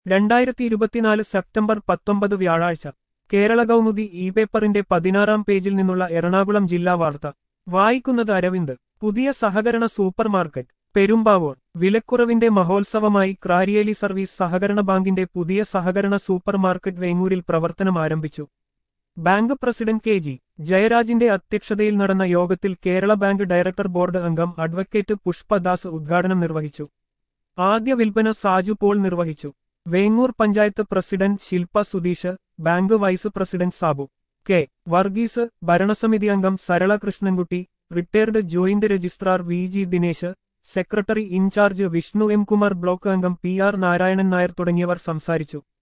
രണ്ടായിരത്തി ഇരുപത്തിനാല് സെപ്റ്റംബർ പത്തൊമ്പത് വ്യാഴാഴ്ച കേരള കൗമുദി ഇ പേപ്പറിന്റെ പതിനാറാം പേജിൽ നിന്നുള്ള എറണാകുളം ജില്ലാ വാർത്ത വായിക്കുന്നത് അരവിന്ദ് പുതിയ സഹകരണ സൂപ്പർമാർക്കറ്റ് പെരുമ്പാവൂർ വിലക്കുറവിന്റെ മഹോത്സവമായി ക്രാരിയേലി സർവീസ് സഹകരണ ബാങ്കിന്റെ പുതിയ സഹകരണ സൂപ്പർമാർക്കറ്റ് വേങ്ങൂരിൽ പ്രവർത്തനം ആരംഭിച്ചു ബാങ്ക് പ്രസിഡന്റ് കെ ജി ജയരാജിന്റെ അധ്യക്ഷതയിൽ നടന്ന യോഗത്തിൽ കേരള ബാങ്ക് ഡയറക്ടർ ബോർഡ് അംഗം അഡ്വക്കേറ്റ് പുഷ്പദാസ് ഉദ്ഘാടനം നിർവഹിച്ചു ആദ്യ വിൽപ്പന സാജു പോൾ നിർവഹിച്ചു Vengoor panchayat president Shilpa Sudheesh bank vice president Sabu K Varghese ഭരണസമിതി അംഗം Sarala Krishnankutty retired joint registrar V G Dinesh secretary in charge Vishnu M Kumar block അംഗം പി ആർ നാരായണൻ നായർ തുടങ്ങിയവർ സംസാരിച്ചു